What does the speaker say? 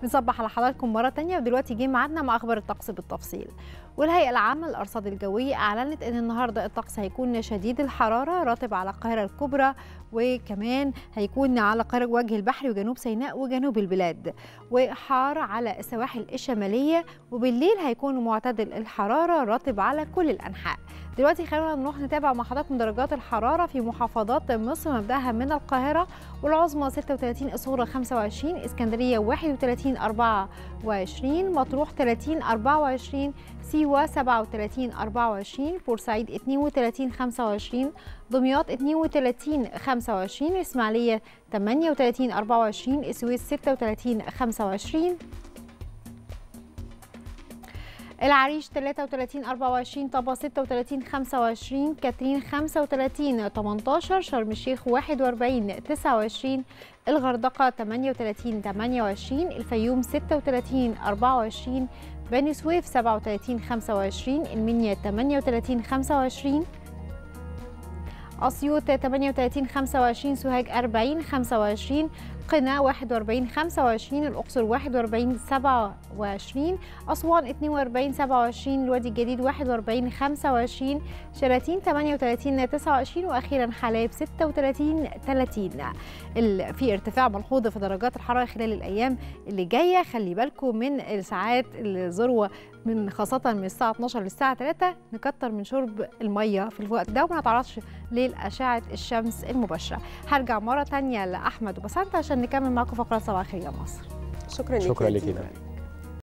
نصبح على حضراتكم مرة تانية ودلوقتي جه ميعادنا مع أخبار الطقس بالتفصيل والهيئة العامة للأرصاد الجوية أعلنت أن النهاردة الطقس هيكون شديد الحرارة راتب على القاهرة الكبرى وكمان هيكون على قارب وجه البحر وجنوب سيناء وجنوب البلاد وحار على السواحل الشمالية وبالليل هيكون معتدل الحرارة راتب على كل الأنحاء دلوقتي خلونا نروح نتابع مع حضراتكم درجات الحرارة في محافظات مصر مبدأها من القاهرة والعظمى 36 الصغرى 25 اسكندرية 31 24 مطروح 30 24 سيوة 37 24 بورسعيد 32 25 دمياط 32 25 إسماعيلية 38 24 السويس 36 25 العريش 33 24 طابة 36 25 كاترين 35 18 شرم الشيخ 41 29 الغردقة 38 28 الفيوم 36 24 بني سويف 37 25 المنيا 38 25 أسيوط 38 25 سوهاج 40 25 قنا 41 25 الأقصر 41 27 أسوان 42 27 الوادي الجديد 41 25 شلاتين 38 29 وأخيرا حلايب 36 30 في ارتفاع ملحوظ في درجات الحرارة خلال الأيام اللي جاية خلي بالكم من ساعات الذروة من خاصة من الساعة 12 للساعة 3 نكتر من شرب المية في الوقت ده وما نتعرضش لأشعة الشمس المباشرة هرجع مرة تانية لأحمد وبسنت عشان نكمل معاكم فقرة صباح الخير يا مصر شكرا لك شكرا لك